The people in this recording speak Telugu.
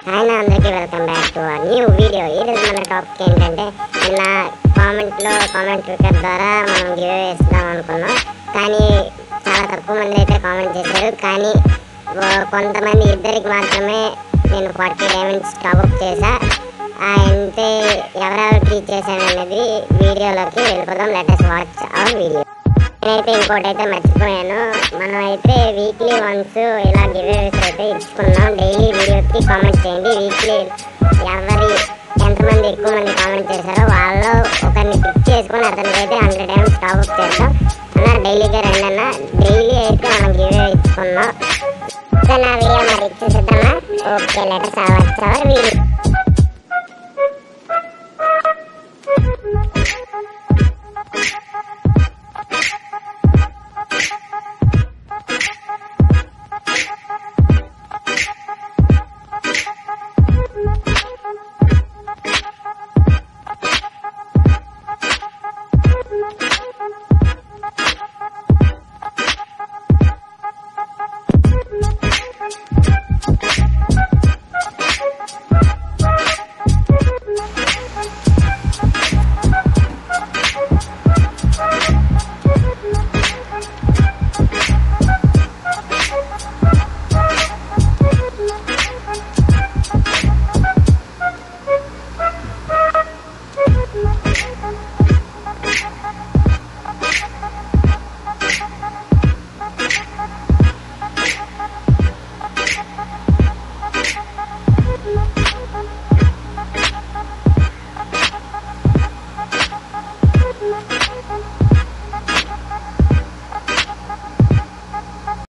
ఆయన అందరికీ welcome back to new video ఈరోజు మన టాపిక్ ఏంటంటే నిన్న కామెంట్లో కామెంట్ ట్విట్టర్ ద్వారా మనం గివ్ ఇస్తాం అనుకున్నాం కానీ చాలా తక్కువ మంది అయితే కామెంట్ చేశారు కానీ ఓ- కొంతమంది ఇద్దరికి మాత్రమే నేను ఫార్టీ డైమండ్స్ టాప్అప్ చేశా ఆ అంటే ఎవరెవరికి చేశాను అనేది వీడియోలోకి వెళ్ళిపోదాం లెటెస్ట్ వాచ్ అవర్ వీడియో నేనైతే ఇంకోటి అయితే మర్చిపోయాను మనం అయితే వీక్లీ వన్స్ ఇలా గివేస్ అయితే ఇచ్చుకున్నాం డైలీ వీడియోకి కామెంట్ చేయండి వీక్లీ ఎవరి ఎంతమంది ఎక్కువ మంది కామెంట్ చేశారో వాళ్ళు ఒకరిని పిక్ చేసుకొని అతనికి అయితే హండ్రెడ్ టైమ్స్ టాప్అప్ చేస్తాం అన్న డైలీగా రండి అన్న డైలీ అయితే మనం గివే ఇచ్చుకున్నాం సో నా వీడియో మరి చూసేద్దామా ఓకే లెటర్స్ అవ్వచ్చు వీడియో